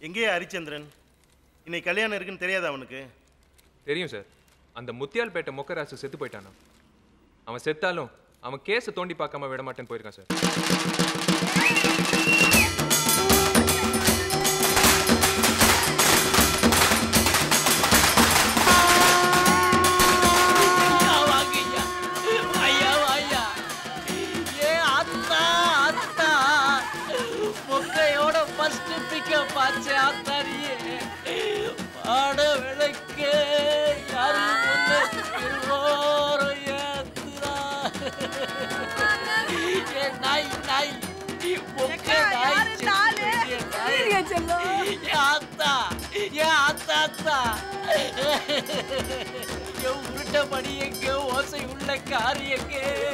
எங்கேயா ஹரிச்சந்திரன் இன்னைக்கு கல்யாணம் இருக்குன்னு தெரியாதா அவனுக்கு தெரியும் சார் அந்த முத்தியால்பேட்டை மொக்கராசு செத்து போயிட்டானா அவன் செத்தாலும் அவன் கேஸை தோண்டி பார்க்காம விட மாட்டேன்னு போயிருக்கான் சார் வாங்கய்யா ஐயா ஐயா ஏ அத்தா அத்தா மொக்கையோட ஃபர்ஸ்ட் பிக்கப் ஆச்சு அத்தாரியே பாட விளக்கு யாரு முன்ன எல்லோரும் ஏத்துறா ஏ நாய் நாய் மொக்க நாய் செத்து ஏ நாய். ஏ ஆத்தா ஏ ஆத்தா ஆத்தா என் உருட்டபடி எங்க ஓசை உள்ள காரி எங்க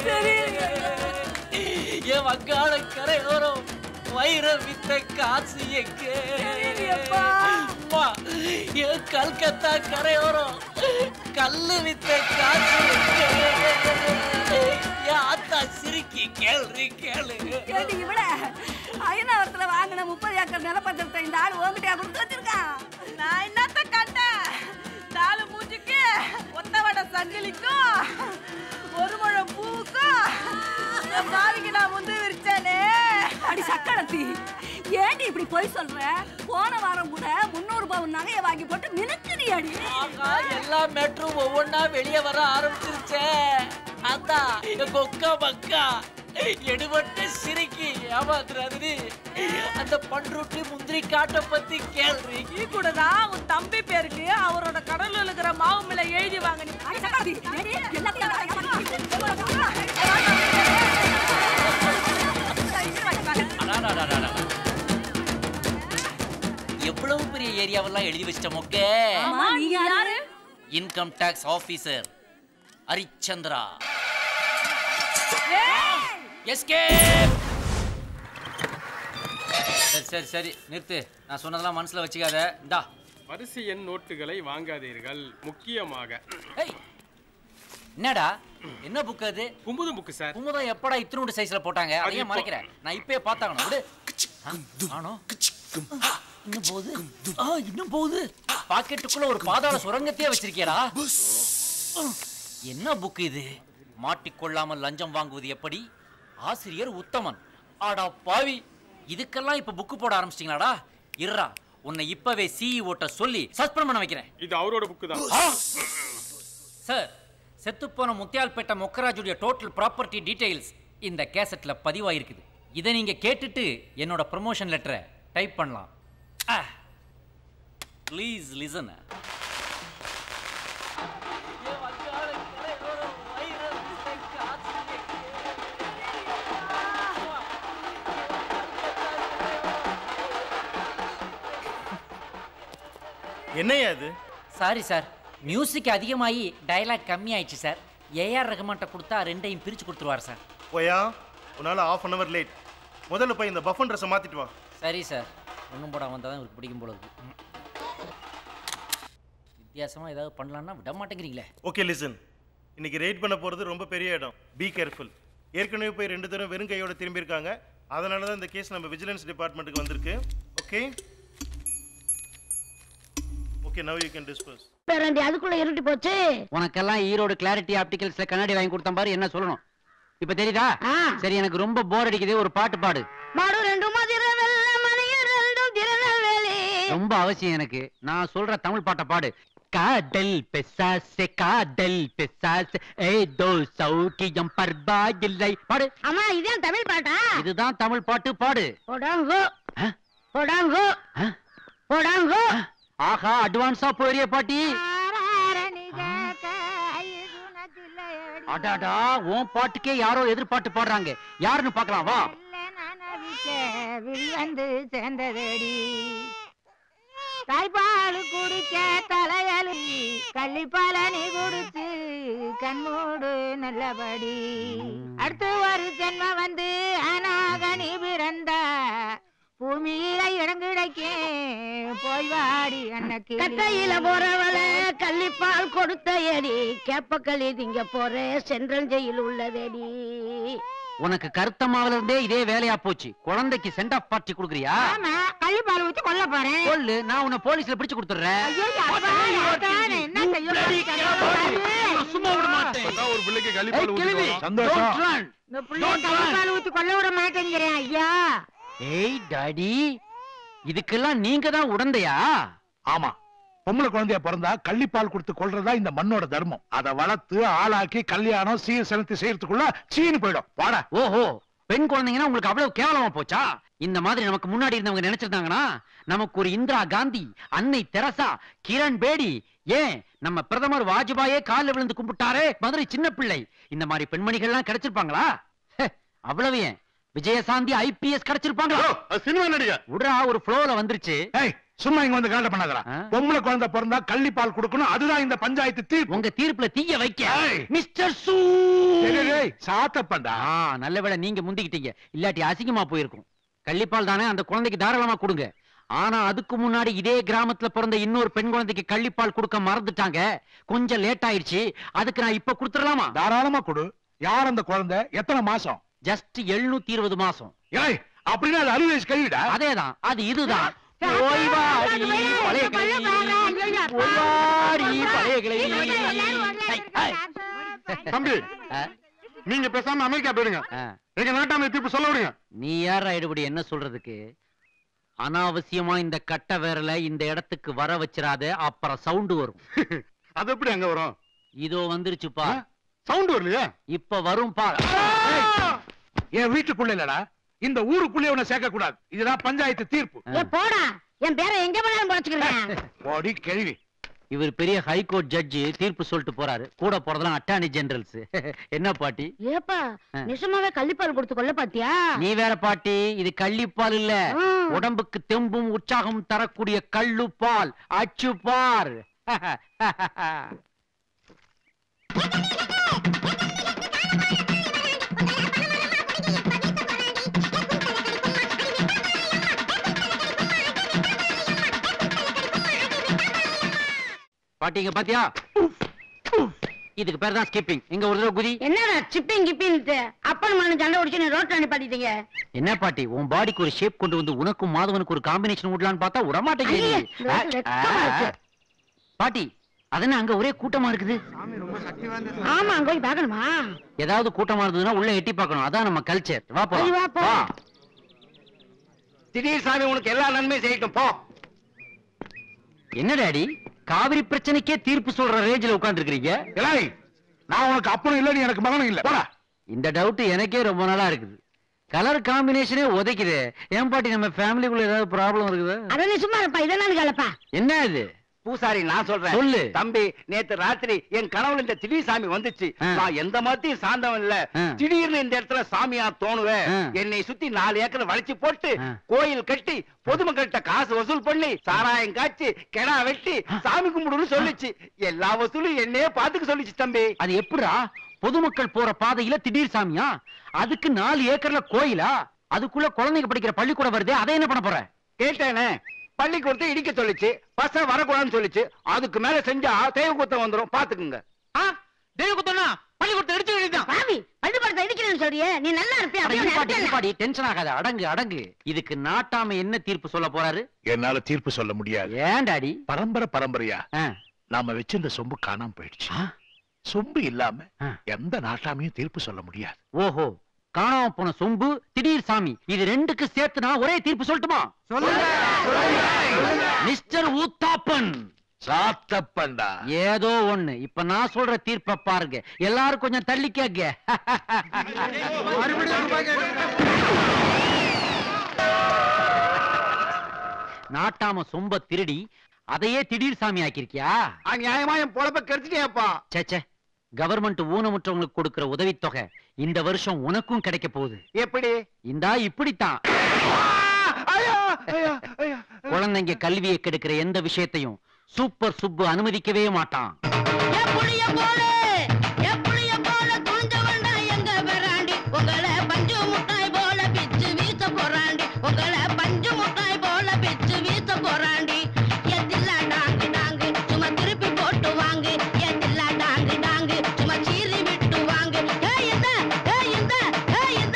என் வங்காள கரையோரம் வைர வித்த காசு எங்க அம்மா, என் கல்கத்தா கரையோரம் கல்லு வித்த காசு எங்க என் ஆத்தா சிரிக்கி கேள்றி கேளு கேட்டு இவட ஐநாவரத்துல வாங்கின முப்பது ஏக்கர் நிலப்பத்திரத்தை இந்த ஆள் ஓங்கிட்டே கொடுத்து வச்சிருக்கான் நான் என்னத்த கண்டேன் நாலு மூஞ்சிக்கு ஒத்த வடை சங்கிலிக்கும் ஒரு முழம் பூவுக்கும் இந்த பாவிக்கு நான் முந்து விரிச்சேனே அடி சக்கடத்தி ஏண்டி இப்படி போய் சொல்ற போன வாரம் கூட முன்னூறு பவுன் நகையை வாங்கி போட்டு மினுக்குறி அடி ஆகா எல்லா மேட்ரும் ஒவ்வொன்னா வெளியே வர ஆரம்பிச்சிருச்சே அதான் எங்க கொக்கா பக்கா எடுபட்ட சிரிக்கி ஏமாத்துறாது அந்த பண்ருட்டி முந்திரி காட்டை பத்தி கேள்வி நீ கூட தான் உன் தம்பி பேருக்கு அவரோட கடல்ல இருக்கிற மாவு மேல எழுதி வாங்க நீ அடி சக்கடத்தி ஏண்டி எல்லாத்தையும் அடாடாடாடாடா. எவ்வளவு பெரிய ஏரியாவெல்லாம் எழுதி வச்சிட்ட மொக்க ஆமா நீங்க யாரு income tax officer Harichandra escape சரி சரி சரி நிறுத்து நான் சொன்னதெல்லாம் மனசுல வச்சுக்காத இந்தா வரிசை எண் நோட்டுகளை வாங்காதீர்கள் முக்கியமாக ஏய், என்னடா என்ன புக் அது குமுதம் புக்கு சார் குமுதம் எப்படா இத்தினோட சைஸ்ல போட்டாங்க அது அதையே இப்போ- மறைக்கிறேன் நான் இப்பயே பார்த்தாகணும் விடு ஆ, ஆனோ இன்னும் போகுது ஆ இன்னும் போகுது பாக்கெட்டுக்குள்ள ஒரு பாதாள சுரங்கத்தையே வச்சிருக்கியடா என்ன புக் இது மாட்டிக்கொள்ளாமல் லஞ்சம் வாங்குவது எப்படி ஆசிரியர் உத்தமன் ஆடா பாவி இதுக்கெல்லாம் இப்ப புக்கு போட ஆரம்பிச்சிட்டீங்களாடா இருடா உன்னை இப்பவே சிஇஓட்ட சொல்லி சஸ்பெண்ட் பண்ண வைக்கிறேன் இது அவரோட புக்கு தான் சார் செத்துப்போன முத்தியால்பேட்டை மொக்கராஜுடைய டோட்டல் ப்ராப்பர்ட்டி டீடைல்ஸ் இந்த கேசட்ல பதிவாயிருக்குது இதை நீங்க கேட்டுட்டு என்னோட ப்ரமோஷன் லெட்டரை டைப் பண்ணலாம் ப்ளீஸ் லிசன் என்னையா இது சாரி சார் மியூசிக் அதிகமாகி டயலாக் கம்மி ஆயிடுச்சு சார் ஏஆர் ரஹ்மான்ட்ட கொடுத்தா ரெண்டையும் பிரிச்சு கொடுத்துருவார் சார் போயா உன்னால ஆஃப் அன் அவர் லேட் முதல்ல போய் இந்த பஃபன் ட்ரெஸ்ஸை மாத்திட்டு வா சரி சார் ஒன்றும் போட வந்தால் தான் இவருக்கு பிடிக்கும் போல இருக்கு ம். வித்தியாசமா ஏதாவது பண்ணலான்னா விட மாட்டேங்கிறீங்களே ஓகே லிசன் இன்னைக்கு ரைட் பண்ண போறது ரொம்ப பெரிய இடம் பி கேர்ஃபுல் ஏற்கனவே போய் ரெண்டு தடவை வெறும் கையோட திரும்பியிருக்காங்க அதனால தான் இந்த கேஸ் நம்ம விஜிலன்ஸ் டிபார்ட்மெண்ட்டுக்கு வந்திருக்கு okay okay now you can dispose பேரண்டி அதுக்குள்ள இருட்டி போச்சு உனக்கெல்லாம் ஈரோடு கிளாரிட்டி ஆப்டிகல்ஸ்ல கண்ணாடி வாங்கி கொடுத்தேன் பாரு என்ன சொல்லணும் இப்ப தெரியுதா ஆ. சரி எனக்கு ரொம்ப போர் அடிக்குது ஒரு பாட்டு பாடு மாடு ரெண்டு மதிர வெள்ள மணிய ரெண்டும் திருநெல்வேலி ரொம்ப அவசியம் எனக்கு நான் சொல்ற தமிழ் பாட்டை பாடு காதல் பெசாசே காதல் பெசாசே ஏதோ சௌக்கியம் பர்பா இல்லை பாடு அம்மா இதான் தமிழ் பாட்டா இதுதான் தமிழ் பாட்டு பாடு போடாங்கோ ஆ? போடாங்கோ ஆ? போடாங்கோ ஆஹா அட்வான்ஸா போறிய பாட்டி அடாடா உன் பாட்டுக்கே யாரோ எதிர்பாட்டு பாடுறாங்க யாருன்னு பார்க்கலாம் வா வந்து சேர்ந்ததடி தாய்ப்பால் குடிக்க தலையலி கள்ளிப்பால நீ குடிச்சு கண்மூடு நல்லபடி அடுத்து ஒரு ஜென்ம வந்து அனாக நீ பிறந்தா பூமியில இடம் கிடைக்கும் போய் வாடி அன்னைக்கு கட்டையில போறவள கள்ளிப்பால் கொடுத்த எடி கேப்பக்களி திங்க போற சென்றல் ஜெயில் உள்ளதடி உனக்கு கருத்தமாவில இருந்தே இதே வேலையா போச்சு குழந்தைக்கு சென்ட் ஆஃப் பார்ட்டி குடுக்குறியா ஆமா கள்ளிப்பால் ஊத்தி கொல்ல போறேன் சொல்லு நான் உன்னை போலீஸ்ல பிடிச்சு கொடுத்துறேன் ஐயோ, அப்பா, அப்பா, நான் என்ன செய்ய போறேன்? சும்மா விட மாட்டேன் இப்பதான் ஒரு பிள்ளைக்கு ஏய், கழிப்பால் கிழவி, ஊத்தி சந்தோஷம். don't run. இந்த புள்ளைய கள்ளிப்பால் ஊத்தி கொல்ல விட மாட்டேங்கிறேன் ஐயா ஏய் டாடி இதுக்கெல்லாம் நீங்க தான் உடந்தையா ஆமா பொம்பளை குழந்தைய பிறந்தா கள்ளிப்பால் கொடுத்து கொள்றதா இந்த மண்ணோட தர்மம் அதை வளர்த்து ஆளாக்கி கல்யாணம் சீர் செலுத்தி செய்யறதுக்குள்ள சீனு போயிடும் வாடா ஓஹோ பெண் குழந்தைங்கன்னா உங்களுக்கு அவ்வளவு கேவலமா போச்சா இந்த மாதிரி நமக்கு முன்னாடி இருந்தவங்க நினைச்சிருந்தாங்கன்னா நமக்கு ஒரு இந்திரா காந்தி அன்னை தெரசா கிரண் பேடி ஏன் நம்ம பிரதமர் வாஜ்பாயே காலில் விழுந்து கும்பிட்டாரே மதுரை சின்ன பிள்ளை இந்த மாதிரி பெண்மணிகள்லாம் கிடைச்சிருப்பாங்களா ஹே, அவ்வளவு ஏன் விஜயசாந்தி ஐபிஎஸ் கிடைச்சிருப்பாங்களா சினிமா நடிகர் விடுறா ஒரு ஃப்ளோல வந்துருச்சு ஏய் சும்மா இங்க வந்து கலாட்டம் பண்ணாதடா ஆ? பொம்பளை குழந்தை பிறந்தா கள்ளிப்பால் கொடுக்கணும் அதுதான் இந்த பஞ்சாயத்து தீர்ப்பு உங்க தீர்ப்புல தீய வைக்க ஏய். மிஸ்டர் சூ டேய், டேய், டேய், சாத்தப்பண்டா ஆ நல்ல வேளை நீங்க முந்திக்கிட்டீங்க இல்லாட்டி அசிங்கமா போயிருக்கும் கள்ளிப்பால் தானே அந்த குழந்தைக்கு தாராளமா கொடுங்க ஆனா அதுக்கு முன்னாடி இதே கிராமத்துல பிறந்த இன்னொரு பெண் குழந்தைக்கு கள்ளிப்பால் கொடுக்க மறந்துட்டாங்க கொஞ்சம் லேட் ஆயிடுச்சு அதுக்கு நான் இப்ப கொடுத்துடலாமா தாராளமா கொடு யார் அந்த குழந்தை எத்தனை மாசம் ஜஸ்ட் எழுநூத்தி இருபது மாசம் ஏய் அப்படின்னா அது அறுபது வயசு கழிவிடா அதேதான் அது இதுதான் ஓய்வாடி பழைய கிளவி ஓய்வாடி பழைய கிளவி ஐ, ஐ. தம்பி ஆ, நீங்க பேசாம அமெரிக்கா போயிடுங்க ஆ. எங்க நாட்டாமை தீர்ப்பு சொல்ல விடுங்க நீ யாரா எடுபடி என்ன சொல்றதுக்கு அனாவசியமா இந்த கட்ட விரல இந்த இடத்துக்கு வர வச்சிராத அப்புறம் சவுண்ட் வரும் அது எப்படி அங்க வரும் இதோ வந்துருச்சு பா சவுண்ட் வரலையா இப்ப வரும் பா என் வீட்டுக்குள்ள இல்லடா இந்த ஊருக்குள்ளே உன்னை சேர்க்க கூடாது இதுதான் பஞ்சாயத்து தீர்ப்பு ஏ போடா என் பேரை எங்க போனாலும் குறைச்சுக்கிறேன் ஓடி கேள்வி இவர் பெரிய ஹைகோர்ட் ஜட்ஜி தீர்ப்பு சொல்லிட்டு போறாரு கூட போறதெல்லாம் அட்டார்னி ஜெனரல்ஸ் என்ன பாட்டி ஏப்பா நிஜமாவே கள்ளிப்பால் கொடுத்து கொல்ல பாத்தியா நீ வேற பாட்டி இது கள்ளிப்பால் இல்ல ம். உடம்புக்கு தெம்பும் உற்சாகம் தரக்கூடிய கள்ளுப்பால் அச்சு பார் பாட்டிங்க பாத்தியா இதுக்கு பேர் தான் ஸ்கிப்பிங் இங்க ஒரு தடவை குதி என்னடா சிப்பிங் கிப்பின்ட்டு அப்பன் மண்ணு சண்டை உடிச்சு நீ ரோட்ல நிப்பாட்டிட்டீங்க என்ன பாட்டி உன் பாடிக்கு ஒரு ஷேப் கொண்டு வந்து உனக்கும் மாதவனுக்கு ஒரு காம்பினேஷன் விடலான்னு பார்த்தா ஐயே, விடமாட்டேங்குது இந்த வயசுல வெக்கமா இருக்கு. பாட்டி அதென்ன அங்க ஒரே கூட்டமா இருக்குது ஆமா அங்க போய் பாக்கணுமா ஏதாவது கூட்டமா இருந்ததுன்னா உள்ள எட்டி பார்க்கணும் அதான் நம்ம கல்ச்சர் வா சரி, வா, போ போ. திடீர் சாமி உனக்கு எல்லா நன்மையும் செய்யட்டும் போ என்ன டாடி காவிரி பிரச்சனைக்கே தீர்ப்பு சொல்ற ரேஞ்சில உட்கார்ந்து ஏய் நான் உனக்கு அப்பனும் இல்ல நீ எனக்கு மகனும் இல்ல போடா இந்த டவுட் எனக்கே ரொம்ப நாளா இருக்குது கலர் காம்பினேஷனே உதைக்குது ஏன் பாட்டி நம்ம ஃபேமிலிக்குள்ள ஏதாவது ப்ராப்ளம் இருக்குது அத நீ சும்மா இருப்பா இதெல்லாம் கேளப்பா என்ன இது பூசாரி நான் சொல்றேன் சொல்லு. தம்பி நேத்து ராத்திரி என் கனவுல இந்த திடீர் சாமி வந்துச்சு ஆ. நான் எந்த மதத்தையும் சார்ந்தவன் இல்ல ஆ. திடீர்னு இந்த இடத்துல சாமியா தோணுவேன் ஆ. என்னை சுத்தி நாலு ஏக்கர் வளைச்சு போட்டு ஆ. கோயில் கட்டி பொதுமக்கள்கிட்ட காசு வசூல் பண்ணி சாராயம் காய்ச்சி கெடா வெட்டி சாமி கும்பிடுன்னு சொல்லுச்சு எல்லா வசூலும் என்னையே பாத்துக்க சொல்லுச்சு தம்பி அது எப்படிடா பொதுமக்கள் போற பாதையில திடீர் சாமியா அதுக்கு நாலு ஏக்கர்ல கோயிலா அதுக்குள்ள குழந்தைங்க படிக்கிற பள்ளிக்கூடம் வருதே அதை என்ன பண்ண போற கேட்டேனே பள்ளிக்கூடத்தை இடிக்க சொல்லுச்சு பசங்க வரக்கூடாதுன்னு சொல்லுச்சு அதுக்கு மேல செஞ்சா தெய்வ குத்தம் வந்துரும் பாத்துக்குங்க தெய்வகுத்தனா பள்ளிக்கூடத்தை எடுத்து வேண்டியதுதான் பாவி பள்ளிக்கூடத்தை இடிக்கிறேன்னு சொல்றியே நீ நல்லா இருப்பியா அட, அப்படியே இருப்பாடி, நினைச்சேன். இருப்பாடி, டென்ஷன் ஆகாத அடங்கு அடங்கு இதுக்கு நாட்டாம என்ன தீர்ப்பு சொல்ல போறாரு என்னால தீர்ப்பு சொல்ல முடியாது ஏன் டாடி பரம்பரை பரம்பரையா ஆ, நாம வச்சிருந்த சொம்பு காணாம போயிடுச்சு ஆ, சொம்பு இல்லாம ஆ. எந்த நாட்டாமையும் தீர்ப்பு சொல்ல முடியாது ஓஹோ காணாம போன சொம்பு திடீர் சாமி இது ரெண்டுக்கு சேர்த்து நான் ஒரே தீர்ப்பு சொல்லட்டுமா மிஸ்டர் ஊத்தாப்பன் சாத்தப்பண்டா ஏதோ ஒண்ணு இப்ப நான் சொல்ற தீர்ப்ப பாருங்க எல்லாரும் கொஞ்சம் தள்ளி கேக்க நாட்டாம சொம்ப திருடி அதையே திடீர் சாமி ஆக்கிருக்கியா நியாயமா என் பொழப்ப கெடுத்துட்டேப்பா சேச்சே கவர்மெண்ட் ஊனமுற்றவங்களுக்கு கொடுக்கிற உதவித்தொகை இந்த வருஷம் உனக்கும் கிடைக்க போகுது எப்படி இந்தா இப்படித்தான் ஐயோ ஐயோ ஐயோ குழந்தைங்க கல்வியை கெடுக்கிற எந்த விஷயத்தையும் சூப்பர் சுப்பு அனுமதிக்கவே மாட்டான் எப்புளிய போல எப்புளிய போல துணிஞ்சவன்டா எங்க பெறாண்டி உங்களை பஞ்சு முட்டாய் போல பிச்சு வீச போறாண்டி உங்களை பஞ்சு முட்டாய் போல பிச்சு வீச போறாண்டி எதில்லா டாங்கு டாங்கு சும்மா திருப்பி போட்டு வாங்கு எதில்லா டாங்கு டாங்கு சும்மா சீறி விட்டு வாங்கு ஏய் இந்த ஏய் இந்த ஏய் இந்த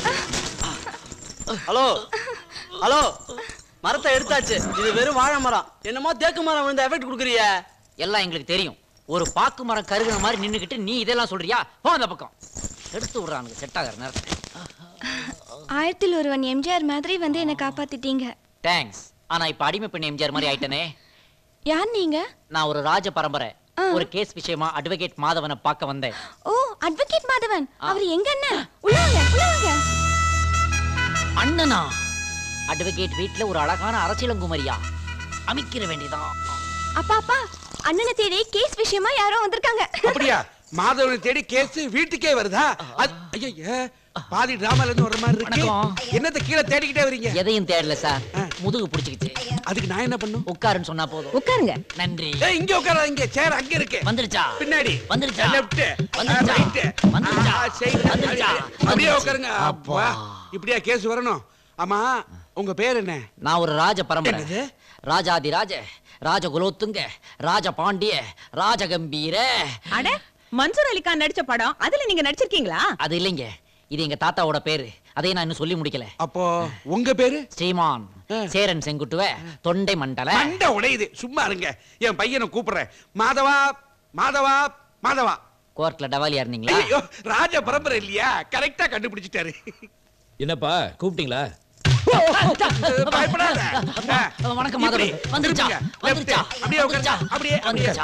ஹலோ ஹலோ மரத்தை எடுத்தாச்சு இது வெறும் வாழை மரம் என்னமோ தேக்கு மரம் விழுந்த எஃபெக்ட் கொடுக்குறிய எல்லாம் எங்களுக்கு தெரியும் ஒரு பாக்கு மரம் கருகின மாதிரி நின்னுக்கிட்டு நீ இதெல்லாம் சொல்றியா போ அந்த பக்கம் எடுத்து விடுறானுங்க செட் ஆகிற நேரத்தில் ஆயிரத்தில் ஒருவன் எம்ஜிஆர் மாதிரி வந்து என்னை காப்பாத்திட்டீங்க தேங்க்ஸ் ஆனா இப்ப அடிமை பெண் எம்ஜிஆர் மாதிரி ஆயிட்டனே யார் நீங்க நான் ஒரு ராஜ பரம்பரை ஒரு கேஸ் விஷயமா அட்வொகேட் மாதவனை பார்க்க வந்தேன் ஓ அட்வொகேட் மாதவன் அவர் எங்க அண்ணன் உள்ள வாங்க உள்ள வாங்க அண்ணனா அட்வொகேட் வீட்ல ஒரு அழகான அரசியலங்குமரியா அமைக்கிற வேண்டியதான் அப்பா அப்பா அண்ணனை தேடி கேஸ் விஷயமா யாரோ வந்திருக்காங்க அப்படியா மாதவனை தேடி கேஸ் வீட்டுக்கே வருதா அது- ஐயையே, பாதி டிராமால இருந்து வர்ற மாதிரி இருக்கு என்னத்த கீழே தேடிக்கிட்டே வரீங்க எதையும் தேடல சார் முதுகு பிடிச்சிக்கிச்சு அதுக்கு நான் என்ன பண்ணும் உட்காருன்னு சொன்னா போதும் உட்காருங்க நன்றி ஏய் இங்க உட்கார இங்க சேர் அங்க இருக்கு வந்துருச்சா பின்னாடி வந்துருச்சா லெஃப்ட் வந்துருச்சா வந்துருச்சா வந்துருச்சா அப்படியே உட்காருங்க அப்பா இப்படியா கேஸ் வரணும் ஆமா உங்க பேர் என்ன நான் ஒரு ராஜ பரம்பரை ராஜாதி ராஜ ராஜ குலோத்துங்க ராஜ பாண்டிய ராஜகம்பீர அட மன்சூர் அலிகான் நடிச்ச படம் அதுல நீங்க நடிச்சிருக்கீங்களா அது இல்லைங்க இது எங்க தாத்தாவோட பேரு அதையும் நான் இன்னும் சொல்லி முடிக்கல அப்போ உங்க பேரு ஸ்ரீமான் சேரன் செங்குட்டுவ தொண்டை மண்டல மண்டை உடையுது சும்மா இருங்க என் பையனை கூப்பிடுறேன் மாதவா மாதவா மாதவா கோர்ட்ல டவாலியா இருந்தீங்களா ஐயோ ராஜ பரம்பரை இல்லையா கரெக்டா கண்டுபிடிச்சிட்டாரு என்னப்பா கூப்பிட்டீங்களா பயப்படாத வணக்கம் மாதவன் இப்படி, வந்துருச்சா திரும்புங்க. வந்துருச்சா Left. அப்படியே உட்காருங்க. அப்படியே அப்படியே வந்துருச்சா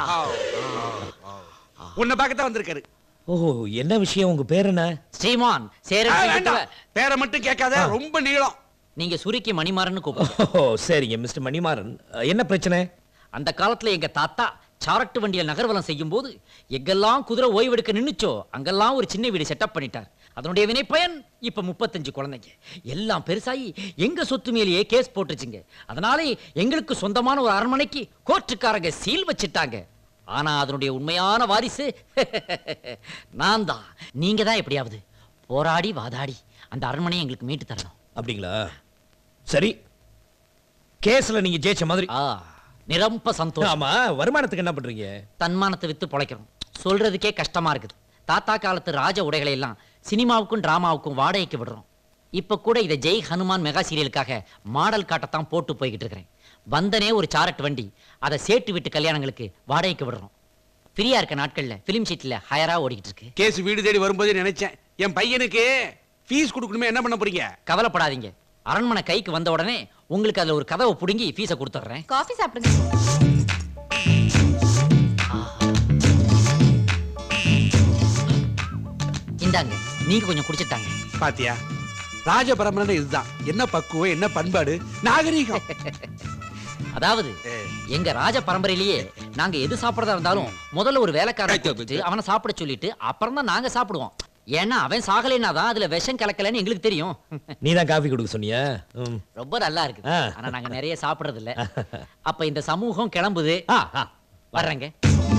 உன்னை பார்க்கத்தான் வந்திருக்காரு ஓஹோ என்ன விஷயம் உங்க பேர் என்ன ஸ்ரீமான் சேரன் ஆ, செங்குட்டுவ வேண்டாம். பேரை மட்டும் கேட்காத ரொம்ப நீளம் நீங்க சுருக்கி மணிமாறன்னு கூப்பிடுங்க ஓ சரிங்க மிஸ்டர் மணிமாறன் என்ன பிரச்சனை அந்த காலத்துல எங்க தாத்தா சாரட்டு வண்டியில் நகர்வலம் செய்யும் போது எங்கெல்லாம் குதிரை ஓய்வெடுக்க நின்னுச்சோ அங்கெல்லாம் ஒரு சின்ன வீடு செட்டப் பண்ணிட்டார் அதனுடைய வினை பயன் இப்ப முப்பத்தஞ்சு குழந்தைங்க எல்லாம் பெருசாகி எங்க சொத்து மேலேயே கேஸ் போட்டுச்சுங்க அதனாலே எங்களுக்கு சொந்தமான ஒரு அரண்மனைக்கு கோர்ட்டுக்காரங்க சீல் வச்சிட்டாங்க ஆனா அதனுடைய உண்மையான வாரிசு நான் தான் நீங்க தான் எப்படியாவது போராடி வாதாடி அந்த அரண்மனையை எங்களுக்கு மீட்டு தரணும் அப்படிங்களா சரி கேஸ்ல நீங்க ஜெயிச்ச மாதிரி நிரம்ப சந்தோஷம் ஆமா வருமானத்துக்கு என்ன பண்றீங்க தன்மானத்தை வித்து பொழைக்கிறோம் சொல்றதுக்கே கஷ்டமா இருக்குது தாத்தா காலத்து ராஜ உடைகளை எல்லாம் சினிமாவுக்கும் டிராமாவுக்கும் வாடகைக்கு விடுறோம் இப்ப கூட இதை ஜெய் ஹனுமான் மெகா சீரியலுக்காக மாடல் காட்டத்தான் போட்டு போய்கிட்டு இருக்கிறேன் வந்தனே ஒரு சாரட் வண்டி அதை சேட்டு விட்டு கல்யாணங்களுக்கு வாடகைக்கு விடுறோம் ஃப்ரீயா இருக்க நாட்கள்ல பிலிம் ஷீட்ல ஹயரா ஓடிக்கிட்டு இருக்கு கேஸ் வீடு தேடி வரும்போதே நினைச்சேன் என் பையனுக்கு ஃபீஸ் கொடுக்கணுமே என்ன பண்ண போறீங்க கவலைப்படாதீங்க அரண்மனை கைக்கு வந்த உடனே உங்களுக்கு அதுல ஒரு கதவை புடுங்கி ஃபீஸை கொடுத்துட்றேன் காஃபி சாப்பிடுங்க இந்தாங்க நீங்க கொஞ்சம் குடிச்சிட்டாங்க பாத்தியா ராஜ பரம்பரை இதுதான் என்ன பக்குவம் என்ன பண்பாடு நாகரீகம் அதாவது எங்க ராஜ பரம்பரையிலேயே நாங்க எது சாப்பிடறதா இருந்தாலும் முதல்ல ஒரு வேலைக்காரன் கூப்பிட்டு அவனை சாப்பிட சொல்லிட்டு அப்புறம் தான் நாங்க சாப்பிடுவோம் ஏன்னா அவன் சாகலைன்னா தான் அதுல விஷம் கலக்கலன்னு எங்களுக்கு தெரியும் நீ தான் காஃபி கொடுக்க சொன்னியா ம். ரொம்ப நல்லா இருக்கு ஆ. ஆனா நாங்க நிறைய சாப்பிடுறது இல்ல அப்ப இந்த சமூகம் கிளம்புது வர்றேங்க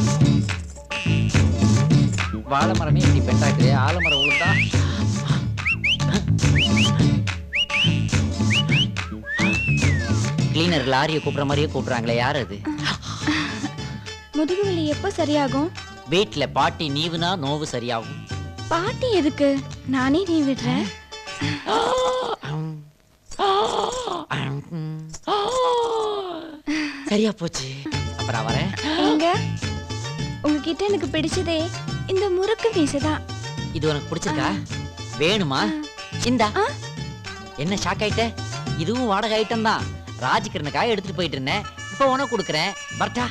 வாழை மரமே இப்படி பெட்டாக்குது ஆலமரம் உளுந்தா கிளீனர் லாரியை கூப்பிடுற மாதிரியே கூப்பிடுறாங்களே யார் அது முதுகு வலி எப்போ சரியாகும் வீட்ல பாட்டி நீவுனா நோவு சரியாகும் பாட்டி எதுக்கு நானே நீ விடுறேன் சரியா போச்சு அப்புறம் வரேன் எங்க உங்ககிட்ட எனக்கு பிடிச்சதே இந்த முறுக்கு மீசை தான் இது உனக்கு பிடிச்சிருக்கா வேணுமா இந்தா என்ன ஷாக் ஆயிட்ட இதுவும் வாடகை ஐட்டம் தான் ராஜ்கிரனுக்காக எடுத்துட்டு போயிட்டு இருந்தேன் இப்போ உனக்கு கொடுக்குறேன் பர்ட்டா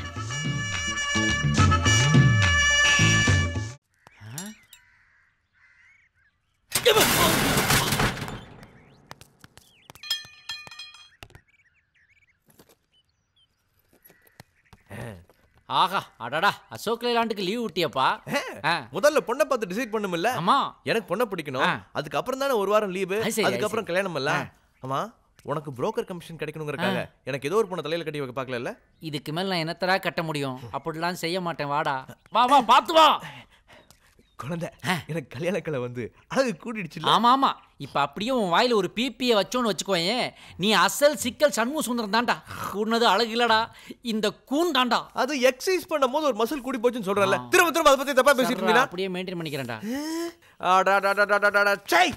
ஆஹா அடடா அசோக் லேலாண்டுக்கு லீவ் விட்டியப்பா முதல்ல பொண்ணை பார்த்து டிசைட் பண்ணுமில்ல ஆமா எனக்கு பொண்ணை பிடிக்கணும் அதுக்கப்புறம் தானே ஒரு வாரம் லீவு அது சரி, அது அதுக்கப்புறம் சரி. கல்யாணம் இல்ல ஆமா உனக்கு புரோக்கர் கமிஷன் கிடைக்கணுங்கிறக்காக எனக்கு ஏதோ ஒரு பொண்ணை தலையில கட்டி வைக்க பார்க்கல இதுக்கு மேல நான் என்னத்தடா கட்ட முடியும் அப்படிலாம் செய்ய மாட்டேன் வாடா வா வா பாத்து வா குழந்தை எனக்கு கல்யாண கலை வந்து அழகு கூட்டிடுச்சு ஆமா ஆமா இப்ப அப்படியே உன் வாயில ஒரு பிபியை வச்சோன்னு வச்சுக்கோயேன் நீ அசல் சிக்கல் சண்முக சுந்தரம் தான்டா கூடுனது அழகு இல்லடா இந்த கூன் தான்டா அது எக்ஸசைஸ் பண்ணும்போது ஒரு மசில் கூடி போச்சுன்னு சொல்றல திரும்ப திரும்ப அதை பத்தி தப்பா பேசிட்டு சர்ரா, இருந்தீனா அப்படியே மெயின்டைன் பண்ணிக்கிறேன்டா அடாடாடாடாடாடா, ச்சை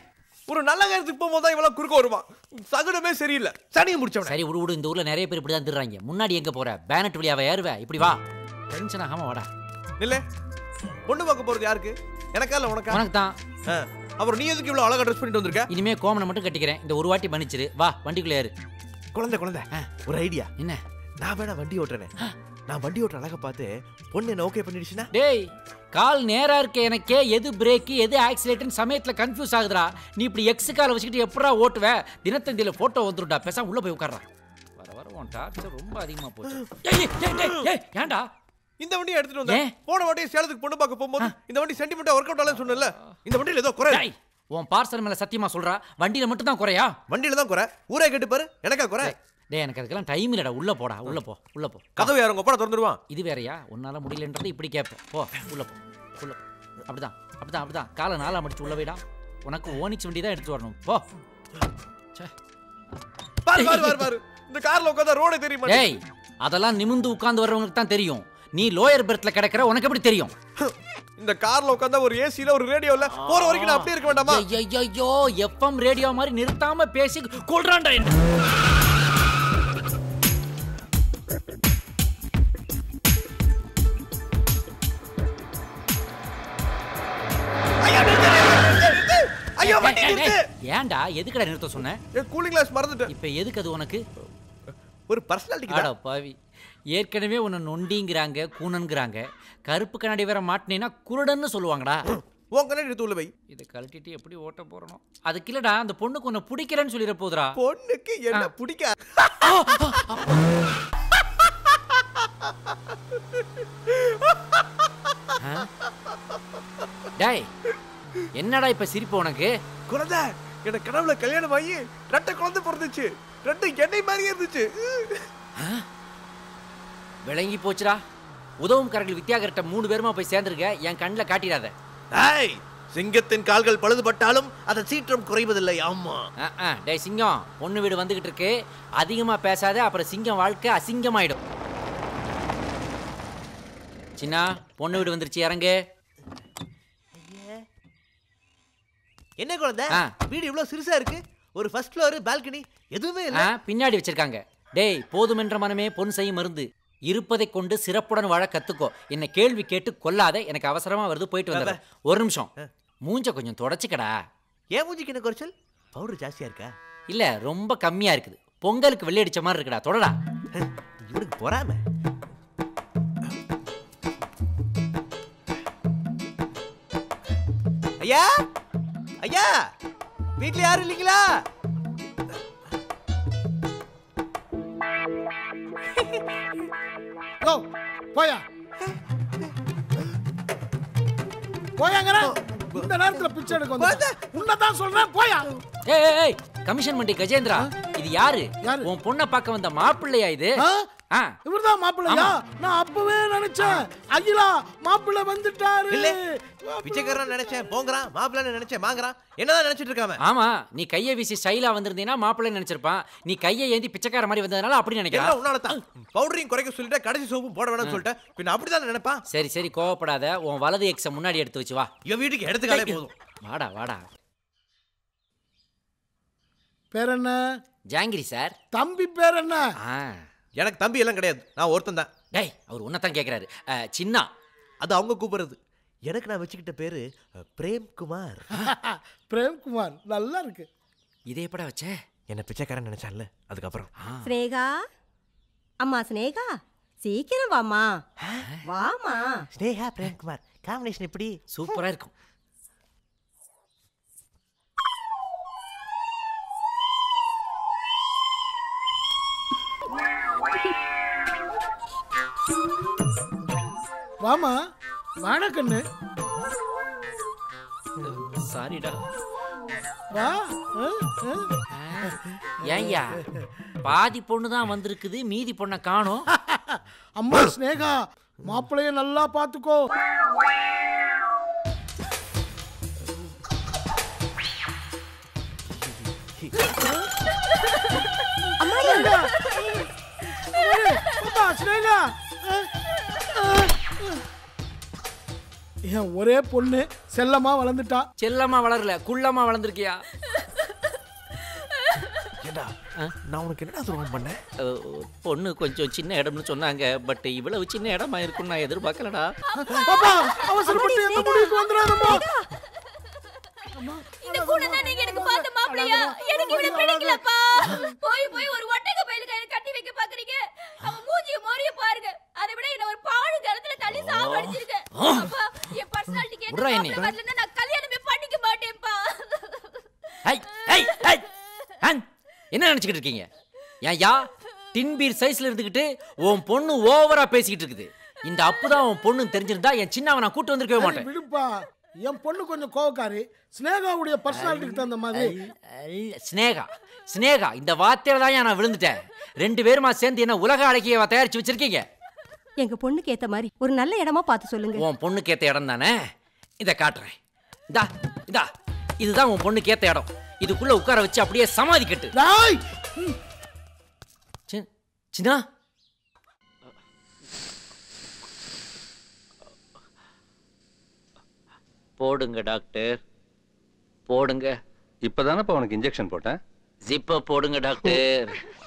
ஒரு நல்ல காரியத்துக்கு போகும்போது தான் இவ்வளவு குறுக்க வருவான் சகுனமே சரியில்லை சனியை முடிச்சவன் சரி விடு விடு இந்த ஊர்ல நிறைய பேர் இப்படி தான் திருறாங்க முன்னாடி எங்க போற பேனட் வழியாவ ஏறுவ இப்படி வா டென்ஷன் ஆகாம வாடா இல்ல பொண்ணு பார்க்க போறது யாருக்கு எனக்கா இல்ல உனக்கா உனக்கு தான் ஆ, அப்புறம் நீ எதுக்கு இவ்வளவு அழகா ட்ரெஸ் பண்ணிட்டு வந்திருக்க இனிமே கோமனை மட்டும் கட்டிக்கிறேன் இந்த ஒரு வாட்டி மன்னிச்சிரு வா வண்டிக்குள்ள ஏறு குழந்தை குழந்தை ஒரு ஐடியா என்ன நான் வேணா வண்டி ஓட்டுறேன் நான் வண்டி ஓட்டுற அழகா பார்த்து பொண்ணு என்ன ஓகே பண்ணிடுச்சுன்னா டேய் கால் நேரா இருக்க எனக்கே எது பிரேக்கு எது ஆக்சிலேட்டர்னு சமயத்துல கன்ஃபியூஸ் ஆகுதுடா நீ இப்படி எக்ஸ் காலை வச்சுக்கிட்டு எப்படா ஓட்டுவ தினத்தந்தியில போட்டோ வந்துருடா பேசாம உள்ள போய் உட்கார்றா வர வர உன் டார்ச்சர் ரொம்ப அதிகமா போச்சு ஏய், ஏய், ஏய், ஏய், ஏன்டா இந்த வண்டியை எடுத்துட்டு வந்தேன் போன வாட்டி சேலத்துக்கு பொண்ணு பார்க்க போகும்போது இந்த வண்டி சென்டிமெண்டா ஒர்க் அவுட் ஆகலன்னு சொன்னல இந்த வண்டியில ஏதோ குறை டேய், உன் பார்சல் மேல சத்தியமா சொல்றா வண்டியில மட்டும் தான் குறையா வண்டியில தான் குறை ஊரே கேட்டு பாரு எனக்கா குறை டேய் எனக்கு அதுக்கெல்லாம் டைம் இல்லடா உள்ள போடா உள்ள போ உள்ள போ கதவு யாரும் உங்க அப்பா திறந்துருவான் இது வேறயா உன்னால முடியலன்றது இப்படி கேட்பேன் போ உள்ள போ உள்ள போ. அப்படிதான் அப்படிதான் அப்படிதான் காலை நாளா மடிச்சு உள்ள வைடா உனக்கு ஓனிச்சு வண்டி தான் எடுத்து வரணும் போ ச்சே. பாரு பாரு பாரு பாரு இந்த கார்ல உட்கார்ந்தா ரோடே தெரிய டேய் அதெல்லாம் நிமிந்து உட்கார்ந்து வர்றவங்களுக்கு தான் தெரியும் நீ லோயர் பெர்த்ல கிடக்குற உனக்கு எப்படி தெரியும் இந்த கார்ல உட்கார்ந்தா ஒரு ஏசில ஒரு ரேடியோல போற வரைக்கும் நான் அப்படியே இருக்க வேண்டாமா ஐயோ எஃப்எம் ரேடியோ மாதிரி நிறுத்தாம பேசி கொள்றான்டா என்ன ஐயோ வண்டி ஏய், நிறுத்து ஏய், ஏன்டா எதுக்குடா நிறுத்த சொன்ன கூலிங் கிளாஸ் மறந்துட்டேன் இப்ப எதுக்கு அது உனக்கு ஒரு பர்சனாலிட்டி அட பாவி ஏற்கனவே உன்னை நொண்டிங்கிறாங்க கூனன்கிறாங்க கருப்பு கண்ணாடி வேற மாட்டினேன்னா குருடன்னு சொல்லுவாங்கடா உன் கண்ணாடி எடுத்து உள்ள வை இதை கழட்டிட்டு எப்படி ஓட்ட போறனோ அதுக்கு இல்லடா அந்த பொண்ணுக்கு உன்னை பிடிக்கிறேன்னு சொல்லிட போதுடா பொண்ணுக்கு என்ன பிடிக்க டேய் என்னடா இப்ப சிரிப்பு உனக்கு குழந்தை எனக்கு கனவுல கல்யாணம் ஆகி ரெட்டை குழந்தை பிறந்துச்சு ரெண்டு எண்ணெய் மாதிரியே இருந்துச்சு விளங்கி போச்சுடா உதவும் கரங்கள் வித்யாகர்ட்ட மூணு பேருமா போய் சேர்ந்துருக்க என் கண்ணில் காட்டிடாத ஏய் சிங்கத்தின் கால்கள் பழுதுபட்டாலும் அதன் சீற்றம் குறைவதில்லை ஆமா அஹ், அஹ், டேய் சிங்கம் பொண்ணு வீடு வந்துகிட்டு இருக்கு அதிகமா பேசாத அப்புறம் சிங்கம் வாழ்க்கை அசிங்கமாயிடும் சின்ன பொண்ணு வீடு வந்துருச்சு இறங்கு என்ன குழந்தை ஆ. வீடு இவ்வளவு சிறுசா இருக்கு ஒரு ஃபர்ஸ்ட் ஃப்ளோர் பால்கனி எதுவுமே இல்ல ஆ, பின்னாடி வச்சிருக்காங்க டேய் போதுமென்ற மனமே பொன் செய்யும் மருந்து இருப்பதை கொண்டு சிறப்புடன் வாழ கத்துக்கோ என்ன கேள்வி கேட்டு கொல்லாத எனக்கு அவசரமா வருது போயிட்டு வந்துடுறேன் ஒரு நிமிஷம் மூஞ்ச கொஞ்சம் தொடச்சிக்கடா ஏன் மூஞ்சிக்கு என்ன குறைச்சல் பவுடர் ஜாஸ்தியா இருக்கா இல்ல ரொம்ப கம்மியா இருக்குது பொங்கலுக்கு வெள்ளை அடிச்ச மாதிரி இருக்குடா தொடடா இவனுக்கு பொறாம ஐயா ஐயா வீட்ல யாரும் இல்லைங்களா யோ போயா போயாங்கற இந்த நேரத்துல பிச்சை எடுக்க வந்து உன்னதான் சொல்றேன் போயா ஏய் ஏய், ஏய் கமிஷன் மண்டி கஜேந்திரா இது யாரு உன் பொண்ணை பார்க்க வந்த மாப்பிள்ளையா இது ஆ இவர்தான் மாப்பிள்ளையா நான் அப்பவே நினைச்சேன் அகிலா மாப்பிள்ளை வந்துட்டாரு இல்ல பிச்சைக்காரன் நினைச்சேன் போங்கறான் மாப்பிள்ளை நினைச்சேன் வாங்குறான் என்னதான் நினைச்சிட்டு இருக்காம ஆமா நீ கையை வீசி ஸ்டைலா வந்திருந்தீனா மாப்பிள்ளை நினைச்சிருப்பான் நீ கையை ஏந்தி பிச்சைக்கார மாதிரி வந்ததுனால அப்படி எல்லாம் நினைக்கிறேன் உன்னால தான் பவுடரையும் குறைக்க சொல்லிட்டு கடைசி சோப்பும் போட வேணாம்னு சொல்லிட்டேன் பின்ன அப்படிதான் நினைப்பான் சரி சரி கோவப்படாத உன் வலது எக்ஸ முன்னாடி எடுத்து வச்சு வா இவன் வீட்டுக்கு எடுத்துக்காலே போதும் வாடா வாடா பேர் என்ன ஜாங்கிரி சார் தம்பி பேர் என்ன ஆ எனக்கு தம்பி எல்லாம் கிடையாது நான் ஒருத்தன் தான் டேய் அவர் உன்னதான் கேக்குறாரு அஹ், சின்னா அது அவங்க கூப்பிடுறது எனக்கு நான் வச்சுக்கிட்ட பேரு அஹ், பிரேம்குமார் பிரேம்குமார் நல்லா இருக்கு இதே எப்படா வச்ச என்ன பிச்சைக்காரன் நினைச்சான்ல அதுக்கப்புறம் ஸ்னேகா அம்மா ஸ்னேகா சீக்கிரம் வாமா வாமா ஸ்னேகா பிரேம்குமார் காம்பினேஷன் எப்படி சூப்பரா இருக்கும் வாமா வாடா கண்ணு சாரிடா வா ஆ, ஆ. ஏய்யா பாதி பொண்ணு தான் வந்திருக்குது மீதி பொண்ணை காணோம் அம்மா ஸ்னேகா மாப்பிளைய நல்லா பாத்துக்கோ ஸ்னேகா. அம்மாடி, அம்மா, ஸ்னேகா. ஆ, ஆ, ஆ. என் ஒரே பொண்ணு செல்லமா வளர்ந்துட்டா செல்லமா வளரல குள்ளமா வளர்ந்துருக்கியா ஏண்டா நான் உனக்கு என்னடா துரோகம் பண்ணேன் அஹ், பொண்ணு கொஞ்சம் சின்ன இடம்னு சொன்னாங்க பட் இவ்வளவு சின்ன இடமா இருக்கும்னு நான் எதிர்பார்க்கலடா அப்பா அவசரப்பட்டு எந்த முடிவுக்கு வந்துடாதம்மா இந்த கூட தான் நீங்க எனக்கு பார்த்த மாப்பிளையா எனக்கு இவனை பிடிக்கலப்பா போய் போய் ஒரு ஒட்டக பையில கையில கட்டி வைக்க பாக்குறீங்க அவன் மூஞ்சிய மோரிய பாருங்க அதை விட என்ன ஒரு பாழு கரத்துல தள்ளி சாவடிச்சிருக்க அப்பா என் பர்சனாலிட்டிக்கு விட்றா என்ன என்னை. மாப்பிள்ளை வரலன்னா நான் கல்யாணமே பண்ணிக்க மாட்டேன்ப்பா ஐய், ஐய், ஐய். ஹன், என்ன நினைச்சுக்கிட்டு இருக்கீங்க ஏன் யா டின் பீர் சைஸ்ல இருந்துகிட்டு உன் பொண்ணு ஓவரா பேசிக்கிட்டு இருக்குது இந்த அப்பு தான் உன் பொண்ணு தெரிஞ்சிருந்தா என் சின்னவன் நான் கூட்டு வந்திருக்கவே மாட்டேன் விடுப்பா என் பொண்ணு கொஞ்சம் கோவக்காரி ஸ்னேகாவுடைய பர்சனாலிட்டிக்கு தகுந்த மாதிரி ஐ, ஸ்னேகா ஸ்னேகா இந்த வார்த்தையில தான் நான் விழுந்துட்டேன் ரெண்டு பேருமா சேர்ந்து என்ன உலக அழகிய தயாரிச்சு வச்சிருக்கீங்க எங்க பொண்ணுக்கு ஏத்த மாதிரி ஒரு நல்ல இடமா பார்த்து சொல்லுங்க உன் பொண்ணுக்கு ஏத்த இடம் தானே இதை காட்டுறேன் இதா இதா இதுதான் உன் பொண்ணுக்கு ஏத்த இடம் இதுக்குள்ள உட்கார வச்சு அப்படியே சமாதி கட்டு சி- சின்னா போடுங்க டாக்டர் போடுங்க இப்பதானப்பா உனக்கு இன்ஜெக்ஷன் போட்டேன் ஜிப்ப போடுங்க doctor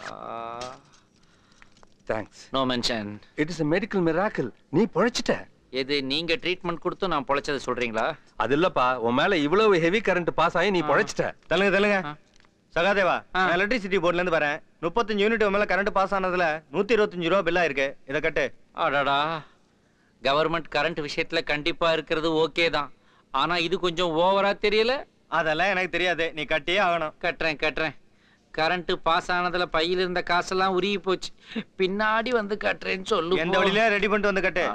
thanks no mention it is a medical miracle நீ பொழைச்சிட்ட எது நீங்க ட்ரீட்மெண்ட் கொடுத்து நான் பொழைச்சதை சொல்றீங்களா அது இல்லப்பா உன் மேல இவ்வளவு ஹெவி கரண்ட் பாஸ் ஆகி நீ பொழைச்சிட்ட தள்ளுங்க தள்ளுங்க சகாதேவா நான் எலக்ட்ரிசிட்டி போர்ட்ல இருந்து வரேன் முப்பத்தஞ்சு யூனிட் மேல கரண்ட் பாஸ் ஆனதுல நூத்தி இருபத்தஞ்சு ரூபா பில்லா இருக்கு இதை கட்டு அடடா கவர்மெண்ட் கரண்ட் விஷயத்துல கண்டிப்பா இருக்கிறது ஓகே தான் ஆனா இது கொஞ்சம் ஓவரா தெரியல அதெல்லாம் எனக்கு தெரியாது நீ கட்டியே ஆகணும் கட்டுறேன் கட்டுறேன் கரண்ட் பாஸ் ஆனதுல பையில இருந்த காசெல்லாம் உருகி போச்சு பின்னாடி வந்து கட்டுறேன்னு சொல்லு எந்த வழியில ரெடி பண்ணிட்டு வந்து கட்டு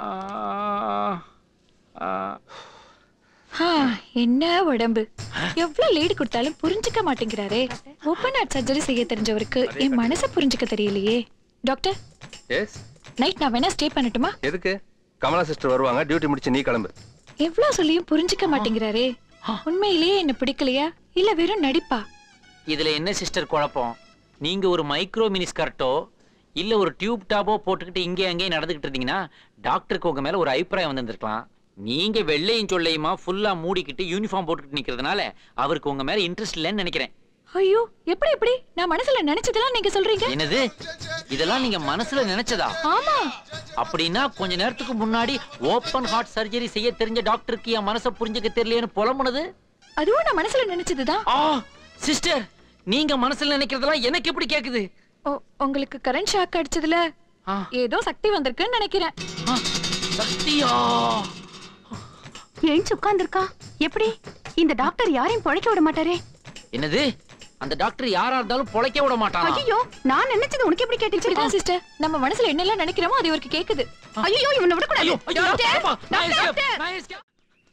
ஆ, என்ன உடம்பு எவ்வளவு லீடு கொடுத்தாலும் புரிஞ்சுக்க மாட்டேங்கிறாரே ஓப்பன் ஹார்ட் சர்ஜரி செய்ய தெரிஞ்சவருக்கு என் மனசை புரிஞ்சுக்க தெரியலையே டாக்டர் எஸ் நைட் நான் வேணா ஸ்டே பண்ணட்டுமா எதுக்கு கமலா சிஸ்டர் வருவாங்க டியூட்டி முடிச்சு நீ கிளம்பு எவ்வளவு சொல்லியும் புரிஞ்சுக்க மாட்டேங்கிறாரே உண்மையிலேயே என்ன பிடிக்கலையா இல்ல வெறும் நடிப்பா இதுல என்ன சிஸ்டர் குழப்பம் நீங்க ஒரு மைக்ரோ மினி ஸ்கர்ட்டோ இல்ல ஒரு டியூப் டாப்போ போட்டுக்கிட்டு இங்கே அங்கேயும் நடந்துகிட்டு இருந்தீங்கன்னா டாக்டருக்கு உங்க மேல ஒரு அபிப்பிராயம் வந்திருக்கலாம் நீங்க வெள்ளையும் சொல்லையுமா ஃபுல்லா மூடிக்கிட்டு யூனிஃபார்ம் போட்டுக்கிட்டு நிக்கிறதுனால அவருக்கு உங்க மேல இன்ட்ரெஸ்ட் இல்லைன்னு நினைக்கிறேன் ஐயோ எப்படி எப்படி நான் மனசுல நினைச்சதெல்லாம் நீங்க சொல்றீங்க என்னது இதெல்லாம் நீங்க மனசுல நினைச்சதா ஆமா அப்படின்னா கொஞ்ச நேரத்துக்கு முன்னாடி ஓப்பன் ஹார்ட் சர்ஜரி செய்ய தெரிஞ்ச டாக்டருக்கு என் மனசை புரிஞ்சுக்க தெரியலையேன்னு புலம்புனது அதுவும் நான் மனசுல நினைச்சதுதான் ஆ சிஸ்டர் நீங்க மனசுல நினைக்கிறதெல்லாம் எனக்கு எப்படி கேக்குது ஓ, உங்களுக்கு கரண்ட் ஷாக் அடிச்சதுல ஏதோ சக்தி வந்திருக்குன்னு நினைக்கிறேன் சக்தியா எழுந்து உட்கார்ந்துருக்கா எப்படி இந்த டாக்டர் யாரையும் பொழைக்க விட மாட்டாரே என்னது அந்த டாக்டர் யாரா இருந்தாலும் பொழைக்க விட மாட்டானா ஐயோ நான் நினைச்சது உனக்கு எப்படி கேட்டுச்சு சிஸ்டர் நம்ம மனசுல என்னெல்லாம் நினைக்கிறோமோ அது இவருக்கு கேக்குது ஐயோ இவனை விடக்கூடாது ஐயோ, ஐயோ, டாக்டர், அப்பா, நான் டாக்டர், escape, டாக்டர். நான் escape.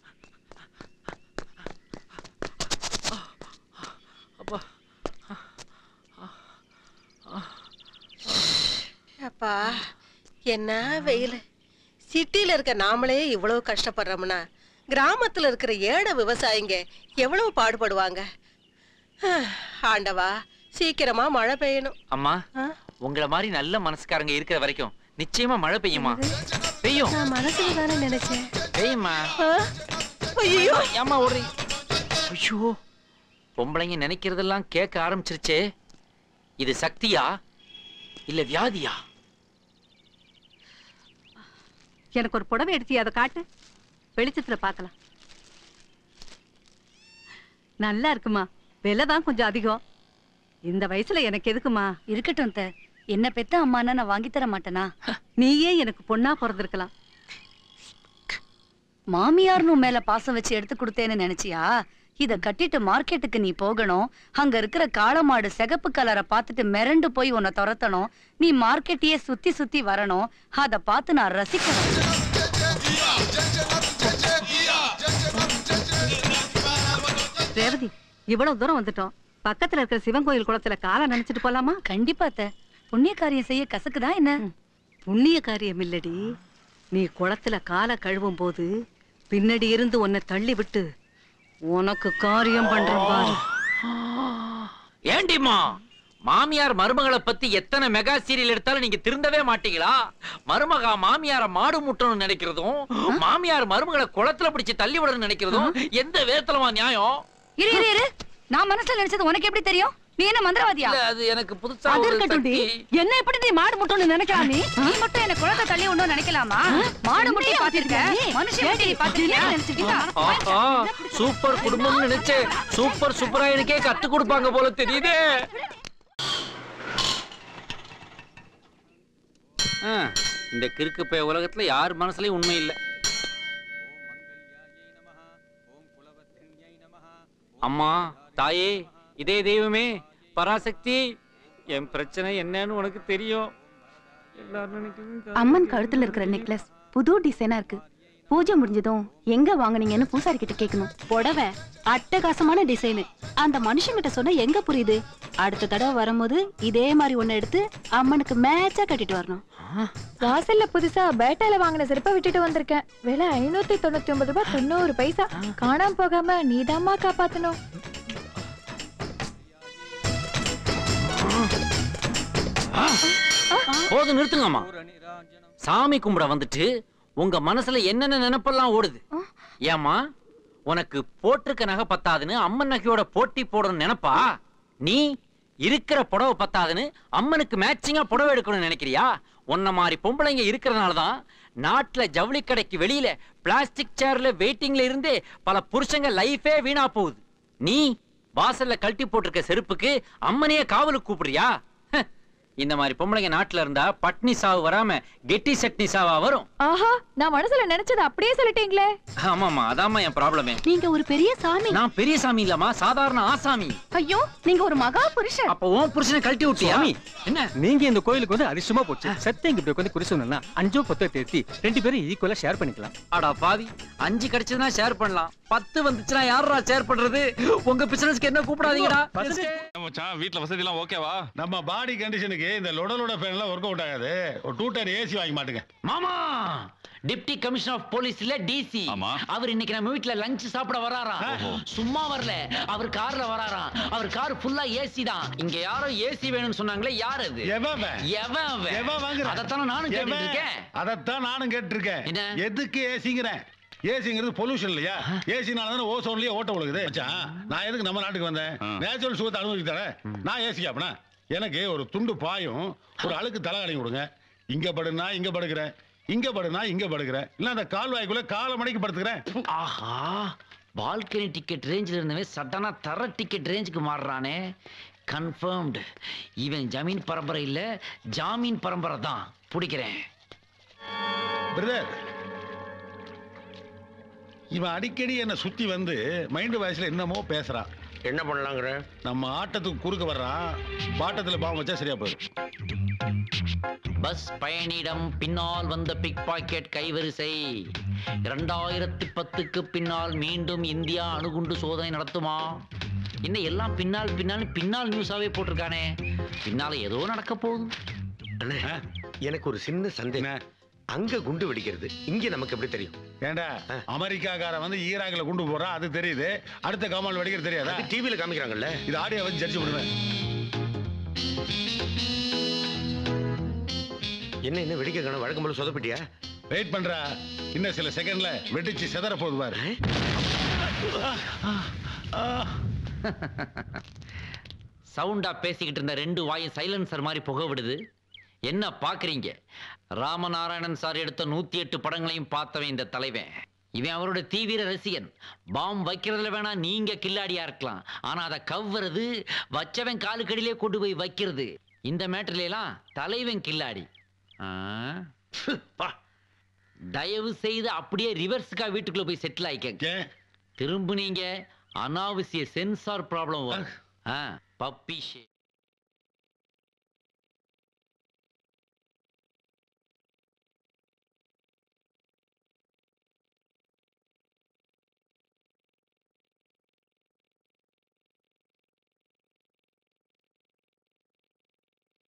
அப்பா அப்பா என்ன வெயில் சிட்டில இருக்க நாமளே இவ்வளவு கஷ்டப்படுறோம்னா கிராமத்துல இருக்கிற ஏழை விவசாயிங்க எவ்வளவு பாடுபடுவாங்க ஆஹ், ஆண்டவா சீக்கிரமா மழை பெய்யணும் அம்மா உங்களை மாதிரி நல்ல மனசுக்காரங்க இருக்கிற வரைக்கும் நிச்சயமா மழை பெய்யுமா பெய்யும் நான் மனசுல தானே நினைச்சேன் பெய்யுமா ஐயோ ஏமா ஓடுறீ ஐயோ பொம்பளைங்க நினைக்கிறதெல்லாம் கேட்க ஆரம்பிச்சிருச்சே இது சக்தியா இல்ல வியாதியா எனக்கு ஒரு புடவை எடுத்து அதை காட்டு வெளிச்சத்துல பார்க்கலாம் நல்லா இருக்குமா விலை தான் கொஞ்சம் அதிகம் இந்த வயசுல எனக்கு எதுக்குமா இருக்கட்டும் த என்ன பெத்த அம்மானா நான் வாங்கி தர மாட்டேனா நீயே எனக்கு பொண்ணா பிறந்திருக்கலாம் மாமியார்னு உன் மேல பாசம் வச்சு எடுத்து கொடுத்தேன்னு நினைச்சியா இத கட்டிட்டு மார்க்கெட்டுக்கு நீ போகணும் அங்க இருக்கிற காளமாடு சிகப்பு கலரை பார்த்துட்டு மிரண்டு போய் உன்னை துரத்தணும் நீ மார்க்கெட்டையே சுத்தி சுத்தி வரணும் அத பார்த்து நான் ரசிக்கணும் ரேவதி இவ்வளவு தூரம் வந்துட்டோம் பக்கத்துல இருக்கிற சிவன் கோயில் குளத்துல காலை நினைச்சிட்டு போலாமா கண்டிப்பா அத்தை. புண்ணிய காரியம் செய்ய கசக்குதா என்ன புண்ணிய காரியம் இல்லடி நீ குளத்துல காலை கழுவும் போது பின்னாடி இருந்து உன்னை தள்ளி விட்டு உனக்கு காரியம் பண்றேன் பாரு ஏண்டிமா மாமியார் மருமகளை பத்தி எத்தனை மெகா சீரியல் எடுத்தாலும் நீங்க திருந்தவே மாட்டீங்களா மருமகா மாமியார மாடு முட்டணும்னு நினைக்கிறதும் மாமியார் மருமகளை குளத்துல பிடிச்சு தள்ளி விடணும்னு நினைக்கிறதும் எந்த விதத்துலமா நியாயம் இரு இரு இரு நான் மனசுல நினைச்சது உனக்கு எப்படி தெரியும் நீ என்ன மந்திரவாதியா இல்ல, அது எனக்கு புதுசா அது ஒரு இருக்கட்டும்டி. சக்தி. என்ன எப்படி நீ மாடு முட்டோன்னு நினைக்கலாம் நீ நீ மட்டும் என்ன குழந்தை தள்ளி ஒண்ணும் நினைக்கலாமா மாடு முட்டி பாத்திருக்க மனுஷன் முட்டி பாத்திருக்கியா நினைச்சிட்டீங்களா ஆஹா சூப்பர் குடும்பம் நினைச்சேன் சூப்பர் சூப்பராயனுக்கே கத்து கொடுப்பாங்க போல தெரியுதே ஆ, இந்த கிறுக்கு பய உலகத்துல யார் மனசுலயும் உண்மை இல்ல அம்மா தாயே இதே தெய்வமே பராசக்தி என் பிரச்சனை என்னன்னு உனக்கு தெரியும் எல்லாரும் நினைக்கிறது அம்மன் கழுத்துல இருக்கிற நெக்லஸ் புது டிசைனா இருக்கு பூஜை முடிஞ்சதும் எங்க வாங்குனீங்கன்னு பூசாரி கிட்ட கேட்கணும் புடவை அட்டகாசமான டிசைனு அந்த மனுஷங்கிட்ட சொன்னா எங்க புரியுது அடுத்த தடவை வரும்போது இதே மாதிரி ஒண்ணு எடுத்து அம்மனுக்கு மேட்சா கட்டிட்டு வரணும் வாசல்ல புதுசா பேட்டால வாங்கின செருப்பை விட்டுட்டு வந்திருக்கேன் விலை ஐநூத்தி தொண்ணூத்தி ஒன்பது ரூபாய் தொண்ணூறு பைசா காணாம போகாம நீதாம்மா காப்பாத்தணும் போதும் நிறுத்துங்கம்மா சாமி கும்பிட வந்துட்டு உங்க மனசுல என்னென்ன நினைப்பெல்லாம் ஓடுது ஏமா உனக்கு போட்டிருக்க நகை பத்தாதுன்னு அம்மன் நகையோட போட்டி போடணும்னு நினைப்பா நீ இருக்கிற புடவை பத்தாதுன்னு அம்மனுக்கு மேட்சிங்கா புடவை எடுக்கணும்னு நினைக்கிறியா உன்ன மாதிரி பொம்பளைங்க இருக்கிறதுனால தான் நாட்டுல ஜவுளி கடைக்கு வெளியில பிளாஸ்டிக் சேர்ல வெயிட்டிங்ல இருந்தே பல புருஷங்க லைஃபே வீணா போகுது நீ வாசல்ல கழட்டி போட்டிருக்க செருப்புக்கு அம்மனையே காவலுக்கு கூப்பிடுறியா ஹ, இந்த மாதிரி பொம்பளைங்க நாட்டுல இருந்தா பட்னி சாவு வராம கெட்டி சட்னி சாவா வரும் ஆஹா நான் மனசுல நினைச்சதை அப்படியே சொல்லிட்டீங்களே ஆமாமா அதாம்மா என் ப்ராப்ளமே நீங்க ஒரு பெரிய சாமி நான் பெரிய சாமி இல்லம்மா சாதாரண ஆசாமி ஐயோ நீங்க ஒரு மகா புருஷன் அப்ப உன் புருஷனை கழட்டி விட்டியா சுவாமி, என்ன நீங்க இந்த கோயிலுக்கு வந்து அதிர்ஷ்டமா போச்சு சத்த இங்க இப்படி உட்காந்து குறி சொன்னா அஞ்சோ பத்தோ தேர்த்தி ரெண்டு பேரும் ஈக்குவலா ஷேர் பண்ணிக்கலாம் அடா பாவி அஞ்சு கிடைச்சதுன்னா ஷேர் பண்ணலாம் பத்து வந்துச்சுன்னா யாரா ஷேர் பண்றது உங்க பிசினஸ்க்கு என்ன கூப்பிடாதீங்கடா மச்சான் வீட்ல வசதி எல்லாம் ஓகேவா நம்ம பாடி கண்டிஷனுக்கு இந்த லொடலோட ஃபேன் எல்லாம் ஒர்க் அவுட் ஆகாது ஒரு டூ டயர் ஏசி வாங்கி மாட்டுங்க மாமா டிப்டி கமிஷனர் ஆஃப் போலீஸ்ல டிசி அவர் இன்னைக்கு நம்ம வீட்ல லஞ்ச் சாப்பிட வராராம் சும்மா வரல அவர் கார்ல வராராம் அவர் கார் ஃபுல்லா ஏசி தான் இங்க யாரோ ஏசி வேணும்னு சொன்னாங்களே யார் அது எவன் அவன்? எவன் அவன்? எவன் வாங்குறான்? அதைத்தானே நானும் கேட்டுட்டு எவன்? இருக்கேன் அதைத்தான் நானும் கேட்டிருக்கேன் என்ன? எதுக்கு ஏசிங்கிறேன் ஏசிங்கிறது பொல்யூஷன் இல்லையா ஏசினால தானே ஓசோன்லயே ஓட்ட விழுகுது மச்சான் நான் எதுக்கு நம்ம நாட்டுக்கு வந்தேன் நேச்சுரல் சுகத்தை அனுபவிச்சு தரேன் நான் ஏசி அப்பனா எனக்கு ஒரு துண்டு பாயும் ஒரு அழுக்கு தலைகாணி கொடுங்க இங்க படுனா இங்க படுக்கிறேன் இங்க படுனா இங்க படுக்கிறேன் இல்ல அந்த கால்வாய்க்குள்ள காலை மணிக்கு படுத்துக்கிறேன் ஆஹா பால்கனி டிக்கெட் ரேஞ்சில் இருந்தவன் சட்டனா தர டிக்கெட் ரேஞ்சுக்கு மாறுறானே கன்ஃபர்ம்டு இவன் ஜமீன் பரம்பரை இல்ல ஜாமீன் பரம்பரை தான் பிடிக்கிறேன் பிரதர் இவன் அடிக்கடி என்னை சுத்தி வந்து மைண்ட் வாய்ஸ்ல என்னமோ பேசுறான் என்ன பண்ணலாங்கிற நம்ம ஆட்டத்துக்கு குறுக்க வர்றான் பாட்டத்துல பாவம் வச்சா சரியா போயிடும் பஸ் பயணியிடம் பின்னால் வந்த பிக் பாக்கெட் கைவரிசை இரண்டாயிரத்தி பத்துக்கு பின்னால் மீண்டும் இந்தியா அணுகுண்டு சோதனை நடத்துமா என்ன எல்லாம் பின்னால் பின்னால் பின்னால் நியூஸாவே போட்டிருக்கானே பின்னால ஏதோ நடக்க போகுது அண்ணே எனக்கு ஒரு சின்ன சந்தேகம் அங்க குண்டு வெடிக்கிறது இங்க நமக்கு எப்படி தெரியும் ஏண்டா அமெரிக்காக்காரன் வந்து ஈராக்ல குண்டு போடுறான் அது தெரியுது அடுத்த காமல் வெடிக்கிறது தெரியாதா அது டிவில காமிக்கிறாங்கல்ல இது ஆடியோ வச்சு ஜட்ஜ் பண்ணுவேன் என்ன என்ன வெடிக்க காணும் வழக்கம் போல சொதப்பிட்டியா வெயிட் பண்றா இன்னும் சில செகண்ட்ல வெடிச்சு செதற போகுது பாரு சவுண்டா பேசிக்கிட்டு இருந்த ரெண்டு வாயும் சைலன்சர் மாதிரி புகை விடுது என்ன பாக்குறீங்க ராமநாராயணன் சார் எடுத்த நூத்தி எட்டு படங்களையும் பார்த்தவன் இந்த தலைவன் இவன் அவரோட தீவிர ரசிகன் பாம் வைக்கிறதுல வேணா நீங்க கில்லாடியா இருக்கலாம் ஆனா அதை கவ்வுறது வச்சவன் காலுக்கடியிலே கொண்டு போய் வைக்கிறது இந்த மேட்டர்ல எல்லாம் தலைவன் கில்லாடி ஆ? பா. தயவு செய்து அப்படியே ரிவர்ஸுக்கா வீட்டுக்குள்ள போய் செட்டில் ஆயிக்க திரும்புனீங்க அனாவசிய சென்சார் ப்ராப்ளம் வரும் பப்பி